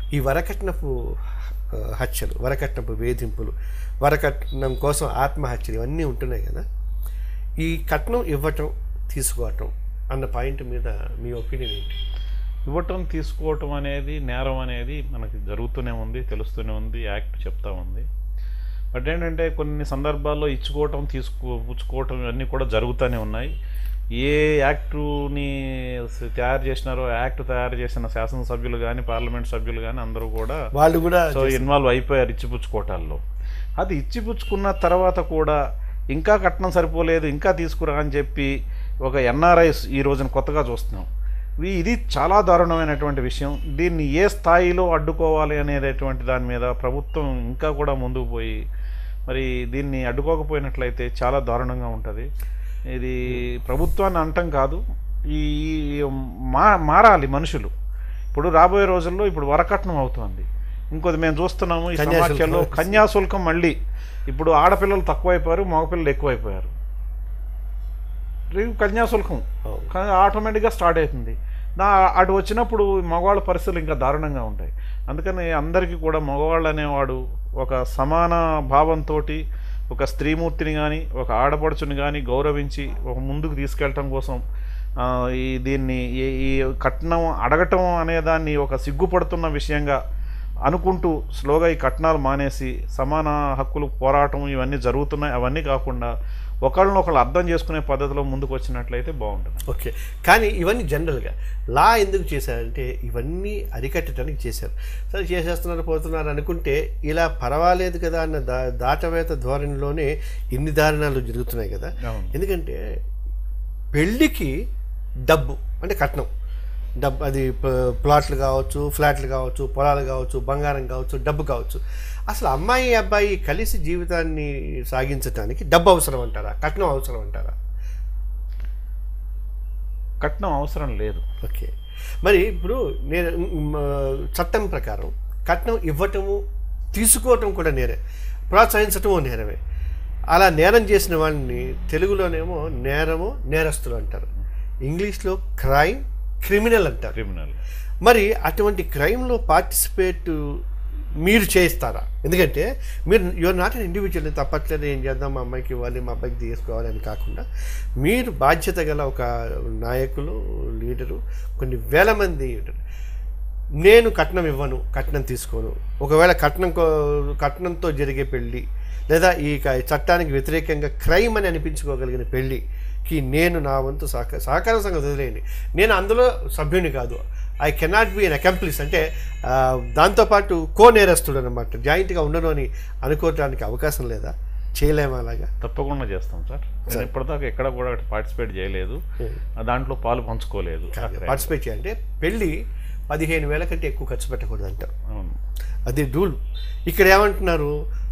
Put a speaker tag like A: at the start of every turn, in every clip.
A: ఈ వరకట్నపు ఆ, హత్యలు వరకట్నపు వేధింపులు వరకట్నం కోసం ఆత్మహత్యలు ఇవన్నీ ఉంటున్నాయి కదా ఈ కట్నం ఇవ్వటం తీసుకోవటం అన్న పాయింట్ మీద మీ ఒపీనియన్ ఏంటి
B: ఇవ్వటం తీసుకోవటం అనేది నేరం అనేది మనకి జరుగుతూనే ఉంది తెలుస్తూనే ఉంది యాక్ట్ చెప్తా ఉంది బట్ ఏంటంటే కొన్ని సందర్భాల్లో ఇచ్చుకోవటం తీసుకో పుచ్చుకోవటం ఇవన్నీ కూడా జరుగుతూనే ఉన్నాయి ఏ యాక్టుని స- తయారు చేసినారో యాక్ట్ తయారు చేసిన శాసనసభ్యులు కానీ పార్లమెంట్ సభ్యులు కానీ అందరూ కూడా
A: వాళ్ళు కూడా
B: సో ఇన్వాల్వ్ అయిపోయారు ఇచ్చిపుచ్చుకోవటాల్లో అది ఇచ్చిపుచ్చుకున్న తర్వాత కూడా ఇంకా కట్నం సరిపోలేదు ఇంకా తీసుకురా అని చెప్పి ఒక ఎన్ఆర్ఐస్ ఈ రోజున కొత్తగా చూస్తున్నాం ఇవి- ఇది చాలా దారుణమైనటువంటి విషయం దీన్ని ఏ స్థాయిలో అడ్డుకోవాలి అనేటటువంటి దాని మీద ప్రభుత్వం ఇంకా కూడా ముందుకు పోయి మరి దీన్ని అడ్డుకోకపోయినట్లయితే చాలా దారుణంగా ఉంటుంది ఇది ప్రభుత్వాన్ని అంటం కాదు ఈ ఈ మా మారాలి మనుషులు ఇప్పుడు రాబోయే రోజుల్లో ఇప్పుడు వరకట్నం అవుతోంది ఇంకోది మేము చూస్తున్నాము ఈ
A: కన్యాశుల్కం.
B: సమాఖ్యలో కన్యాశుల్కం మళ్ళీ ఇప్పుడు ఆడపిల్లలు తక్కువైపోయారు మగపిల్లలు ఎక్కువైపోయారు రేపు కన్యాశుల్కం
A: అవును.
B: కానీ ఆటోమేటిక్గా స్టార్ట్ అవుతుంది దా అటు వచ్చినప్పుడు మగవాళ్ళ పరిస్థితులు ఇంకా దారుణంగా ఉంటాయి అందుకని అందరికీ కూడా మగవాళ్ళు అనేవాడు ఒక సమాన భావంతో ఒక స్త్రీమూర్తిని కానీ ఒక ఆడపడుచుని కానీ గౌరవించి ఒక ముందుకు తీసుకెళ్ళటం కోసం ఆ, ఈ దీన్ని ఈ ఈ కట్నం అడగటం అనే దాన్ని ఒక సిగ్గుపడుతున్న విషయంగా అనుకుంటూ స్లోగా ఈ కట్నాలు మానేసి సమాన హక్కులు పోరాటం ఇవన్నీ జరుగుతున్నాయి అవన్నీ కాకుండా ఒకళ్ళని ఒకళ్ళు అర్థం చేసుకునే పద్ధతిలో ముందుకు వచ్చినట్లయితే బాగుంటుంది
A: ఓకే కానీ ఇవన్నీ జనరల్గా లా ఎందుకు చేశారంటే ఇవన్నీ అరికట్టడానికి చేశారు సరే చేసేస్తున్నారు పోతున్నారు అనుకుంటే ఇలా పర్వాలేదు కదా అన్న దా దాటవేత ధోరణిలోనే ఇన్ని దారుణాలు జరుగుతున్నాయి కదా
B: అవును.
A: ఎందుకంటే పెళ్ళికి డబ్బు అంటే కట్నం డబ్బు అది ప- ప్లాట్లు కావచ్చు ఫ్లాట్లు కావచ్చు పొలాలు కావచ్చు బంగారం కావచ్చు డబ్బు కావచ్చు అసలు అమ్మాయి అబ్బాయి కలిసి జీవితాన్ని సాగించడానికి డబ్బు అవసరం అంటారా కట్నం అవసరం అంటారా
B: కట్నం అవసరం లేదు
A: ఓకే మరి ఇప్పుడు నేను మ్, చట్టం ప్రకారం కట్నం ఇవ్వటము తీసుకోవటం కూడా నేరే ప్రోత్సహించటము నేరమే అలా నేరం చేసిన వాళ్ళని తెలుగులోనేమో నేరము నేరస్తులు అంటారు ఇంగ్లీష్లో క్రైమ్ క్రిమినల్ అంటారు
B: క్రిమినల్
A: మరి అటువంటి క్రైమ్లో పార్టిసిపేట్ మీరు చేయిస్తారా ఎందుకంటే మీరు యువర్ నాట్ అన్ ఇండివిజువల్ తప్పట్లేదు ఏం చేద్దాం మా అమ్మాయికి ఇవ్వాలి మా అబ్బాయికి తీసుకోవాలి అని కాకుండా మీరు బాధ్యత గల ఒక నాయకులు లీడరు కొన్ని వేల మంది ఉంటారు. నేను కట్నం ఇవ్వను కట్నం తీసుకోను ఒకవేళ కట్నం కో- కట్నంతో జరిగే పెళ్ళి లేదా ఈ క- చట్టానికి వ్యతిరేకంగా క్రైమ్ అని అనిపించుకోగలిగిన పెళ్ళికి నేను నా వంతు సహకార సహకార సంగతి వదిలేయండి నేను అందులో సభ్యుని కాదు I cannot be an accomplice అంటే ఆ, దాంతోపాటు కో నేరస్తుడు అనమాట జాయింట్గా ఉండను అని అనుకోవడానికి అవకాశం లేదా చేయలేమా అలాగా
B: తప్పకుండా చేస్తాం సార్ నేను ఇప్పటిదాకా ఎక్కడ కూడా పార్టిసిపేట్ చేయలేదు ఆ దాంట్లో పాలు పంచుకోలేదు
A: పార్టిసిపేట్ చేయాలంటే పెళ్ళి పదిహేను వేల కంటే ఎక్కువ ఖర్చు పెట్టకూడదు అంటారు
B: అవును
A: అది రూల్ ఇక్కడ ఏమంటున్నారు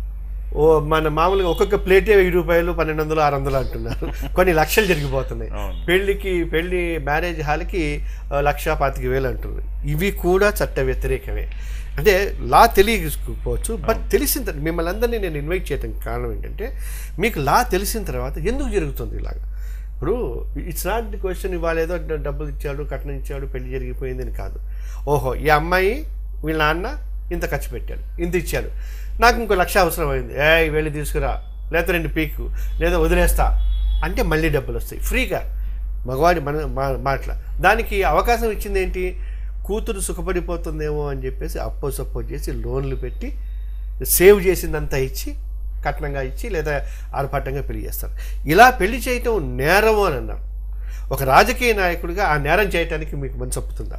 A: ఓ మన మామూలుగా ఒక్కొక్క ప్లేటే వెయ్యి రూపాయలు పన్నెండు వందలు ఆరు వందలు అంటున్నారు కొన్ని లక్షలు జరిగిపోతున్నాయి
B: అవును.
A: పెళ్ళికి పెళ్లి మ్యారేజ్ హాల్కి ఆ, లక్ష పాతిక వేలు అంటున్నారు ఇవి కూడా చట్ట వ్యతిరేకమే అంటే లా తెలియకపోవచ్చు బట్ తెలిసిన తర్వాత మిమ్మల్ని అందరినీ నేను ఇన్వైట్ చేయడం కారణం ఏంటంటే మీకు లా తెలిసిన తర్వాత ఎందుకు జరుగుతుంది ఇలాగా ఇప్పుడు ఇట్స్ నాట్ ది క్వశ్చన్ ఇవాళ ఏదో డబ్బులు ఇచ్చాడు కట్నం ఇచ్చాడు పెళ్లి జరిగిపోయిందని కాదు ఓహో ఈ అమ్మాయి వీళ్ళ నాన్న ఇంత ఖర్చు పెట్టాడు ఇంత ఇచ్చాడు నాకు ఇంకో లక్ష అవసరం అయింది ఏ వెళ్ళి తీసుకురా లేకపోతే రెండు పీకు లేదా వదిలేస్తా అంటే మళ్ళీ డబ్బులు వస్తాయి ఫ్రీగా మగవాడి మన మా- మాటల దానికి అవకాశం ఇచ్చింది ఏంటి కూతురు సుఖపడిపోతుందేమో అని చెప్పేసి అప్పో సప్పో చేసి లోన్లు పెట్టి సేవ్ చేసిందంతా ఇచ్చి కట్నంగా ఇచ్చి లేదా ఆర్భాటంగా పెళ్లి చేస్తారు ఇలా పెళ్లి చేయటం నేరము అని అన్నారు ఒక రాజకీయ నాయకుడిగా ఆ నేరం చేయటానికి మీకు మనసు ఒప్పుతుందా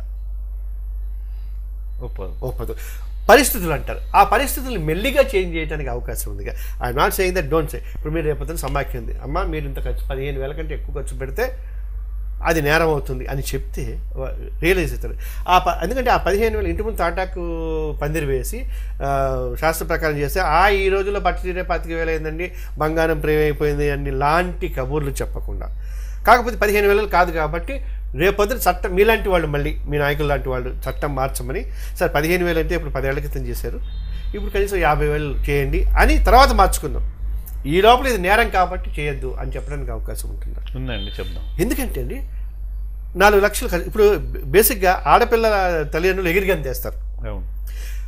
B: ఒప్పదు
A: ఒప్పదు పరిస్థితులు అంటారు ఆ పరిస్థితులు మెల్లిగా చేంజ్ చేయడానికి అవకాశం ఉంది I not saying that don't say ఇప్పుడు మీరు రేపొద్దున సమాఖ్య ఉంది అమ్మ మీరు ఇంత ఖర్చు పదిహేను వేల కంటే ఎక్కువ ఖర్చు పెడితే అది నేరం అవుతుంది అని చెప్తే రియలైజ్ అవుతారు ఆ ప ఎందుకంటే ఆ పదిహేను వేలు ఇంటి ముందు తాటాకు పందిరి వేసి ఆ, శాస్త్ర ప్రకారం చేస్తే ఆ ఈ రోజుల్లో పట్టు పాతిక వేలు అయిందండి బంగారం ప్రేమ అయిపోయింది అని లాంటి కబుర్లు చెప్పకుండా కాకపోతే పదిహేను వేలు కాదు కాబట్టి రేపొద్దున చట్టం మీలాంటి వాళ్ళు మళ్ళీ మీ నాయకులు లాంటి వాళ్ళు చట్టం మార్చమని సార్ పదిహేను వేలు అంటే ఇప్పుడు పదేళ్ల క్రితం చేశారు ఇప్పుడు కనీసం యాభై వేలు చేయండి అని తర్వాత మార్చుకుందాం ఈ లోపల ఇది నేరం కాబట్టి చేయొద్దు అని చెప్పడానికి అవకాశం ఉంటుంది
B: ఉందండి చెప్దాం
A: ఎందుకంటే అండి నాలుగు లక్షలు ఖర్చు ఇప్పుడు బేసిక్గా ఆడపిల్లల తల్లిదండ్రులు ఎగిరిగంతేస్తారు
B: అవును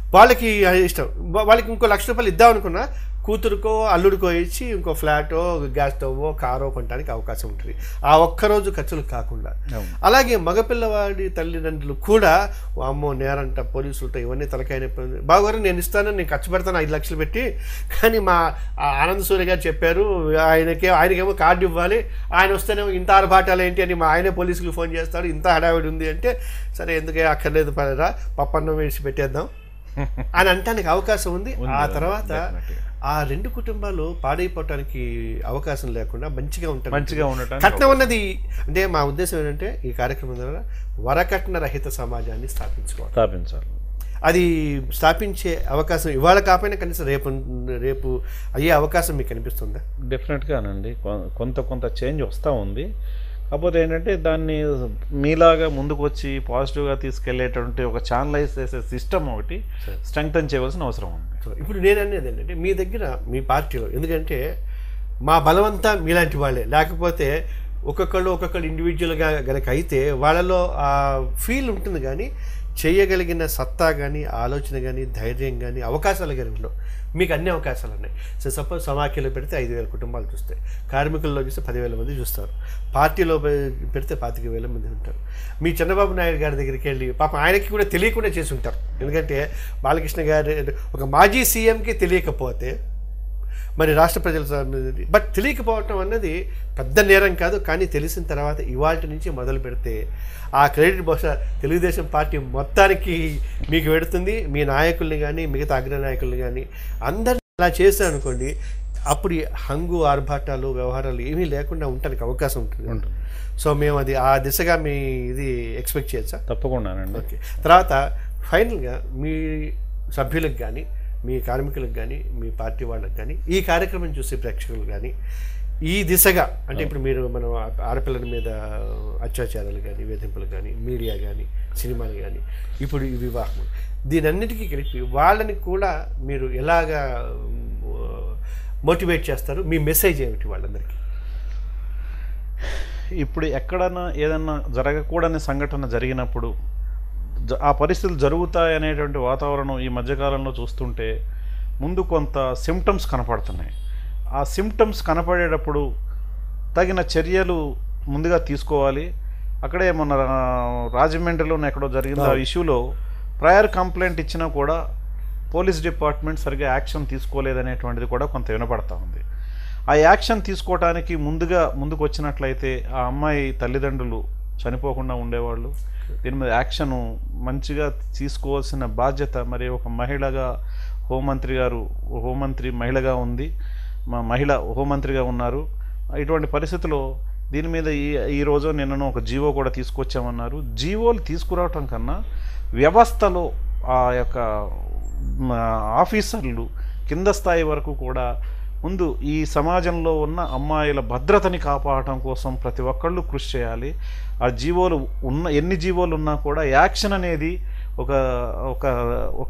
A: వాళ్ళకి ఇష్టం వా- వాళ్ళకి ఇంకో లక్ష రూపాయలు ఇద్దాం అనుకున్నా కూతురుకో అల్లుడికో ఇచ్చి ఇంకో ఫ్లాటో గ్యాస్ స్టవ్ కారో కొనడానికి అవకాశం ఉంటుంది ఆ ఒక్కరోజు ఖర్చులు కాకుండా
B: అవును.
A: అలాగే మగపిల్లవాడి తల్లిదండ్రులు కూడా అమ్మో నేరంట పోలీసులతో ఇవన్నీ తలకాయ బావగారు నేను ఇస్తాను నేను ఖర్చు పెడతాను ఐదు లక్షలు పెట్టి కానీ మా ఆ ఆనంద్ సూర్య గారు చెప్పారు ఆయనకే ఆయనకేమో కార్డు ఇవ్వాలి ఆయన వస్తేనేమో ఇంత ఆర్భాటాలు ఏంటి అని మా ఆయనే పోలీసులకు ఫోన్ చేస్తాడు ఇంత హడావిడి ఉంది అంటే సరే ఎందుకే అక్కర్లేదు పడరా పప్పన్నం వేసి పెట్టేద్దాం అని అంటానికి అవకాశం ఉంది
B: ఉంది,
A: ఆ
B: ఉంది,
A: తర్వాత
B: definitely.
A: ఆ రెండు కుటుంబాలు పాడైపోవటానికి అవకాశం లేకుండా మంచిగా ఉంటారు
B: మంచిగా ఉండటానికి
A: కట్నం అన్నది అంటే మా ఉద్దేశం ఏంటంటే ఈ కార్యక్రమం ద్వారా వరకట్న రహిత సమాజాన్ని స్థాపించుకోవాలి
B: స్థాపించాలి
A: అది స్థాపించే అవకాశం ఇవాళ కాకపోయినా కనీసం రేపు రేపు అయ్యే అవకాశం మీకు కనిపిస్తుందా
B: డెఫినెట్గానండి కొ- కొంత కొంత చేంజ్ వస్తూ ఉంది కాకపోతే ఏంటంటే దాన్ని మీలాగా ముందుకు వచ్చి పాజిటివ్గా తీసుకెళ్లేటువంటి ఒక ఛానలైజ్ చేసే సిస్టమ్ ఒకటి స్ట్రెంగ్తన్ చేయవలసిన అవసరం ఉంది
A: సో ఇప్పుడు నేను అనేది ఏంటంటే మీ దగ్గర మీ పార్టీలో ఎందుకంటే మా బలమంతా మీలాంటి వాళ్ళే లేకపోతే ఒక్కొక్కళ్ళు ఒక్కొక్కళ్ళు ఇండివిజువల్గా గనక అయితే వాళ్ళలో ఆ ఫీల్ ఉంటుంది కానీ చేయగలిగిన సత్తా కానీ ఆలోచన కానీ ధైర్యం కానీ అవకాశాలు కానీ ఉండవు మీకు అన్ని అవకాశాలు ఉన్నాయి సో సపోజ్ సమాఖ్యలో పెడితే ఐదు వేల కుటుంబాలు చూస్తాయి కార్మికుల్లో చూస్తే పదివేల మంది చూస్తారు పార్టీలో పె- పెడితే పాతిక వేల మంది ఉంటారు మీ చంద్రబాబు నాయుడు గారి దగ్గరికి వెళ్ళి పాప ఆయనకి కూడా తెలియకుండా చేసి ఉంటారు ఎందుకంటే బాలకృష్ణ గారి ఒక మాజీ సీఎంకి తెలియకపోతే మరి రాష్ట్ర ప్రజల స- బట్ తెలియకపోవటం అన్నది పెద్ద నేరం కాదు కానీ తెలిసిన తర్వాత ఇవాళ నుంచి మొదలు పెడితే ఆ క్రెడిట్ బహుశా తెలుగుదేశం పార్టీ మొత్తానికి మీకు పెడుతుంది మీ నాయకుల్ని కానీ మిగతా అగ్ర నాయకుల్ని కానీ అందరిని అలా చేశారు అనుకోండి అప్పుడు ఈ హంగు ఆర్భాటాలు వ్యవహారాలు ఏమీ లేకుండా ఉండడానికి అవకాశం ఉంటుంది
B: ఉంటుంది.
A: సో మేము అది ఆ దిశగా మీ ఇది ఎక్స్పెక్ట్ చేయొచ్చా
B: తప్పకుండానండి
A: ఓకే తర్వాత ఫైనల్గా మీ సభ్యులకు కానీ మీ కార్మికులకు కానీ మీ పార్టీ వాళ్ళకి కానీ ఈ కార్యక్రమం చూసే ప్రేక్షకులు కానీ ఈ దిశగా అంటే ఇప్పుడు మీరు మనం ఆ- ఆడపిల్లల మీద అత్యాచారాలు కానీ వేధింపులు కానీ మీడియా కానీ సినిమాలు కానీ ఇప్పుడు ఈ వివాహం దీనన్నిటికీ కలిపి వాళ్ళని కూడా మీరు ఎలాగా మోటివేట్ చేస్తారు మీ మెసేజ్ ఏమిటి వాళ్ళందరికీ
B: ఇప్పుడు ఎక్కడన్నా ఏదన్నా జరగకూడని సంఘటన జరిగినప్పుడు జ- ఆ పరిస్థితులు జరుగుతాయనేటువంటి వాతావరణం ఈ మధ్యకాలంలో చూస్తుంటే ముందు కొంత సిమ్టమ్స్ కనపడుతున్నాయి ఆ సిమ్టమ్స్ కనపడేటప్పుడు తగిన చర్యలు ముందుగా తీసుకోవాలి అక్కడే మన రా- రాజమండ్రిలో ఎక్కడో జరిగిన ఆ ఇష్యూలో ప్రయర్ కంప్లైంట్ ఇచ్చినా కూడా పోలీస్ డిపార్ట్మెంట్ సరిగ్గా యాక్షన్ తీసుకోలేదనేటువంటిది కూడా కొంత వినపడతా ఉంది ఆ యాక్షన్ తీసుకోవడానికి ముందుగా ముందుకు వచ్చినట్లయితే ఆ అమ్మాయి తల్లిదండ్రులు చనిపోకుండా ఉండేవాళ్ళు దీని మీద యాక్షన్ మంచిగా తీసుకోవాల్సిన బాధ్యత మరి ఒక మహిళగా హోంమంత్రి గారు హోంమంత్రి మహిళగా ఉంది మా మహిళ హోంమంత్రిగా ఉన్నారు ఇటువంటి పరిస్థితిలో దీని మీద ఈ ఈ రోజు నిన్నను ఒక జీవో కూడా తీసుకొచ్చామన్నారు జీవోలు తీసుకురావటం కన్నా వ్యవస్థలో ఆ యొక్క మ, ఆఫీసర్లు కింద స్థాయి వరకు కూడా ముందు ఈ సమాజంలో ఉన్న అమ్మాయిల భద్రతని కాపాడటం కోసం ప్రతి ఒక్కళ్ళు కృషి చేయాలి ఆ జీవోలు ఉన్న ఎన్ని జీవోలు ఉన్నా కూడా యాక్షన్ అనేది ఒక ఒక ఒక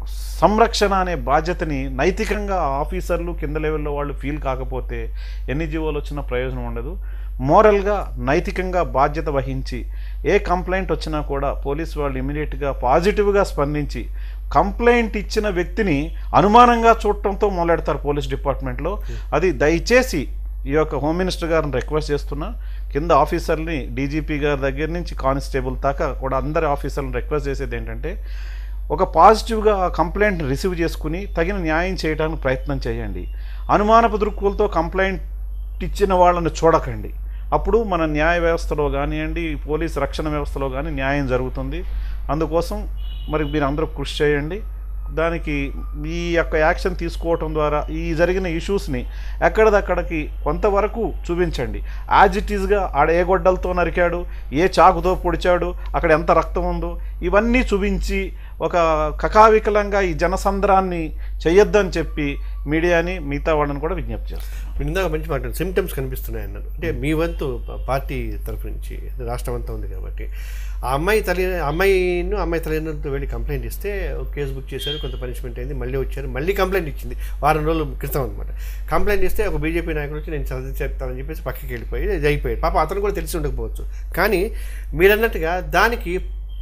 B: సంరక్షణ అనే బాధ్యతని నైతికంగా ఆఫీసర్లు కింద లెవెల్లో వాళ్ళు ఫీల్ కాకపోతే ఎన్ని జీవోలు వచ్చినా ప్రయోజనం ఉండదు మోరల్గా నైతికంగా బాధ్యత వహించి ఏ కంప్లైంట్ వచ్చినా కూడా పోలీస్ వాళ్ళు ఇమీడియట్గా పాజిటివ్గా స్పందించి కంప్లైంట్ ఇచ్చిన వ్యక్తిని అనుమానంగా చూడటంతో మొదలెడతారు పోలీస్ డిపార్ట్మెంట్లో అది దయచేసి ఈ యొక్క హోమ్ మినిస్టర్ గారిని రిక్వెస్ట్ చేస్తున్నా కింద ఆఫీసర్ని డీజీపీ గారి దగ్గర నుంచి కానిస్టేబుల్ దాకా కూడా అందరి ఆఫీసర్లను రిక్వెస్ట్ చేసేది ఏంటంటే ఒక పాజిటివ్గా ఆ కంప్లైంట్ని రిసీవ్ చేసుకుని తగిన న్యాయం చేయడానికి ప్రయత్నం చేయండి అనుమానపు దృక్కులతో కంప్లైంట్ ఇచ్చిన వాళ్ళని చూడకండి అప్పుడు మన న్యాయ వ్యవస్థలో కానివ్వండి పోలీస్ రక్షణ వ్యవస్థలో కానీ న్యాయం జరుగుతుంది అందుకోసం మరి మీరు అందరూ కృషి చేయండి దానికి ఈ యొక్క యాక్షన్ తీసుకోవటం ద్వారా ఈ జరిగిన ఇష్యూస్ని ఎక్కడిదక్కడికి కొంతవరకు చూపించండి యాజ్ ఇట్ ఈజ్గా ఆడ ఏ గొడ్డలతో నరికాడు ఏ చాకుతో పొడిచాడు అక్కడ ఎంత రక్తం ఉందో ఇవన్నీ చూపించి ఒక కకావికలంగా ఈ జనసంద్రాన్ని చెయ్యొద్దని చెప్పి మీడియాని మిగతా వాళ్ళని కూడా విజ్ఞప్తి చేస్తాను
A: మీరు ఇందాక మంచి మాట సిమ్టమ్స్ కనిపిస్తున్నాయి అన్నారు అంటే మీ వంతు ప- పార్టీ తరఫు నుంచి రాష్ట్రం అంతా ఉంది కాబట్టి ఆ అమ్మాయి తల్లి అమ్మాయిను అమ్మాయి తల్లిదండ్రులతో వెళ్ళి కంప్లైంట్ ఇస్తే ఒక కేసు బుక్ చేశారు కొంత పనిష్మెంట్ అయింది మళ్ళీ వచ్చారు మళ్ళీ కంప్లైంట్ ఇచ్చింది వారం రోజుల క్రితం అనమాట కంప్లైంట్ ఇస్తే ఒక బీజేపీ నాయకుడు వచ్చి నేను చదివి చెప్తానని చెప్పేసి పక్కకి వెళ్ళిపోయి ఇది అయిపోయాడు పాప అతను కూడా తెలిసి ఉండకపోవచ్చు కానీ మీరన్నట్టుగా దానికి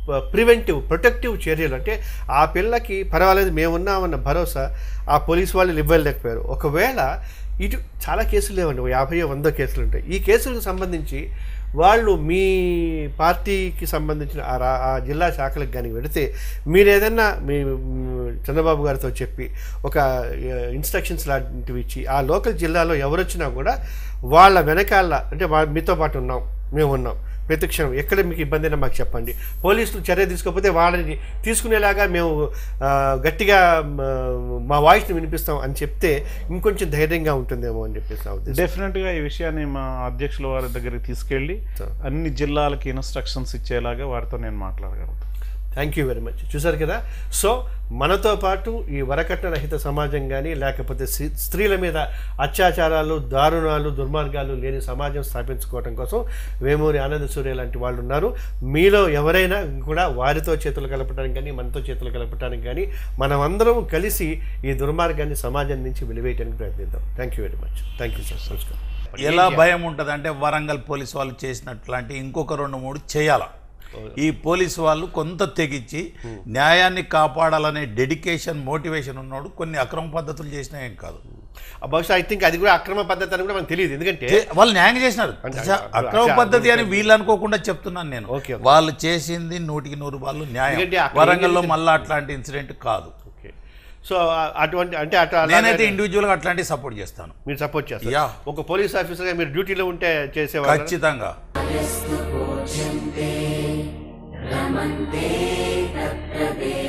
A: ప్రివెంటివ్ ప్రొటెక్టివ్ చర్యలు అంటే ఆ పిల్లకి పర్వాలేదు మేమున్నామన్న భరోసా ఆ పోలీసు వాళ్ళు ఇవ్వలేకపోయారు ఒకవేళ ఇటు చాలా కేసులు లేవండి ఓ యాభై వంద కేసులు ఉంటాయి ఈ కేసులకు సంబంధించి వాళ్ళు మీ పార్టీకి సంబంధించిన ఆ రా- ఆ జిల్లా శాఖలకు కానీ వెళితే మీరు ఏదన్నా మీ మ్, చంద్రబాబు గారితో చెప్పి ఒక ఇన్స్ట్రక్షన్స్ లాంటివి ఇచ్చి ఆ లోకల్ జిల్లాలో ఎవరు వచ్చినా కూడా వాళ్ళ వెనకాల అంటే వా- మీతో పాటు ఉన్నాం మేము ఉన్నాం ప్రతి క్షణం ఎక్కడ మీకు ఇబ్బంది అయినా మాకు చెప్పండి పోలీసులు చర్య తీసుకోకపోతే వాళ్ళని తీసుకునేలాగా మేము ఆ, గట్టిగా మ, మా వాయిస్ని వినిపిస్తాం అని చెప్తే ఇంకొంచెం ధైర్యంగా ఉంటుందేమో అని చెప్పేసి నా ఉద్దేశం
B: డెఫినెట్గా ఈ విషయాన్ని మా అధ్యక్షుల వారి దగ్గరికి తీసుకెళ్ళి అన్ని జిల్లాలకి ఇన్స్ట్రక్షన్స్ ఇచ్చేలాగా వారితో నేను మాట్లాడగలుగుతాను
A: థ్యాంక్ యూ వెరీ మచ్ చూసారు కదా సో మనతో పాటు ఈ వరకట్న రహిత సమాజం కానీ లేకపోతే స్త్రీ- స్త్రీల మీద అత్యాచారాలు దారుణాలు దుర్మార్గాలు లేని సమాజం స్థాపించుకోవడం కోసం వేమూరి ఆనంద సూర్య లాంటి వాళ్ళు ఉన్నారు మీలో ఎవరైనా కూడా వారితో చేతులు కలపడానికి కానీ మనతో చేతులు కలపడానికి కానీ మనమందరం కలిసి ఈ దుర్మార్గాన్ని సమాజం నుంచి వెలివేయడానికి ప్రయత్నిద్దాం thank you very much thank you sir నమస్కారం
C: ఎలా భయం ఉంటుంది అంటే వరంగల్ పోలీసు వాళ్ళు చేసినట్లాంటి ఇంకొక రెండు మూడు చేయాల ఈ పోలీసు వాళ్ళు కొంత తెగించి న్యాయాన్ని కాపాడాలనే డెడికేషన్ మోటివేషన్ ఉన్నోడు కొన్ని అక్రమ పద్ధతులు చేసినా ఏం కాదు
A: బహుశా ఐ థింక్ అది కూడా అక్రమ పద్ధతి అని కూడా మనకు తెలియదు ఎందుకంటే
C: ఏ, వాళ్ళు న్యాయం చేసినారు
A: అంటే
C: దశ అక్రమ
A: అంటే
C: పద్ధతి అని వీళ్ళు అనుకోకుండా చెప్తున్నాను నేను
A: ఓకే, ఓకే.
C: వాళ్ళు చేసింది నూటికి నూరు వాళ్ళు న్యాయం
A: ఎందుకంటే అక్కడ
C: వరంగల్లో మళ్ళీ అట్లాంటి ఇన్సిడెంట్ కాదు
A: ఓకే సో ఆ- అటువంటి అంటే అట్లా
C: నేనైతే ఇండివిజువల్గా అట్లాంటివి సపోర్ట్ చేస్తాను
A: మీరు సపోర్ట్ చేస్తారు
C: యా.
A: ఒక పోలీస్ ఆఫీసర్గా మీరు డ్యూటీలో ఉంటే చేసేవాళ్ళు
C: ఖచ్చితంగా
D: रमन्ते तत्र देव